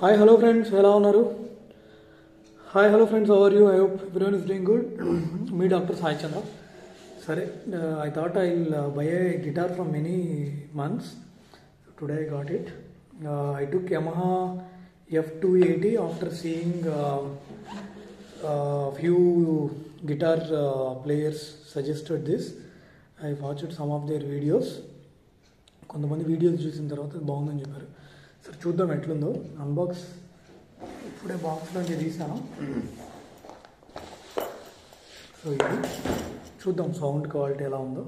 Hi hello friends ఎలా ఉన్నారు hi hello friends how are you I hope everyone is doing good మీ doctor Sai Chandra సరే I thought I will buy a guitar from many months today I got it I took Yamaha F two eighty after seeing few guitar players suggested this I watched some of their videos కొంతమంది videos చూసిన తర్వాత ఇది బాగుందని చెప్పారు సరే చూద్దాం ఎట్లుందో unbox ఇప్పుడే బాక్స్ నుంచి తీసాను సో ఇది చూద్దాం సౌండ్ క్వాలిటీ ఎలా ఉందో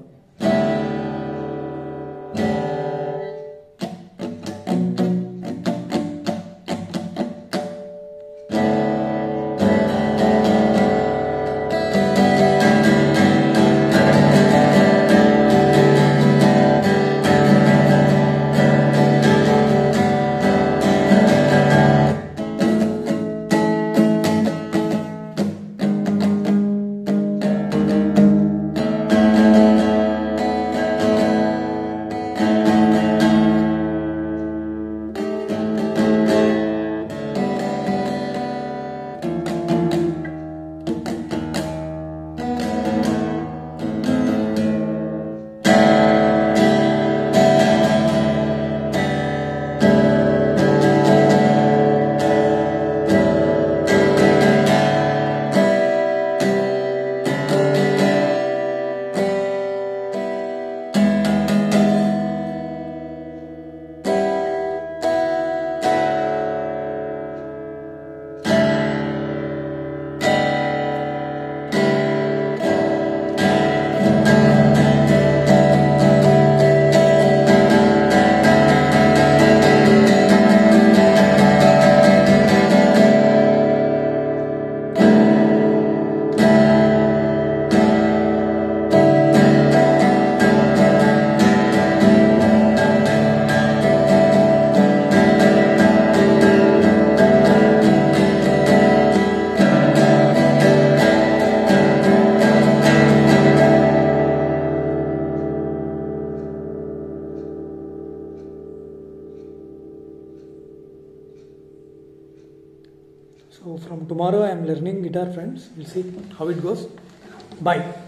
So from tomorrow I am learning guitar friends. We'll see how it goes. Bye.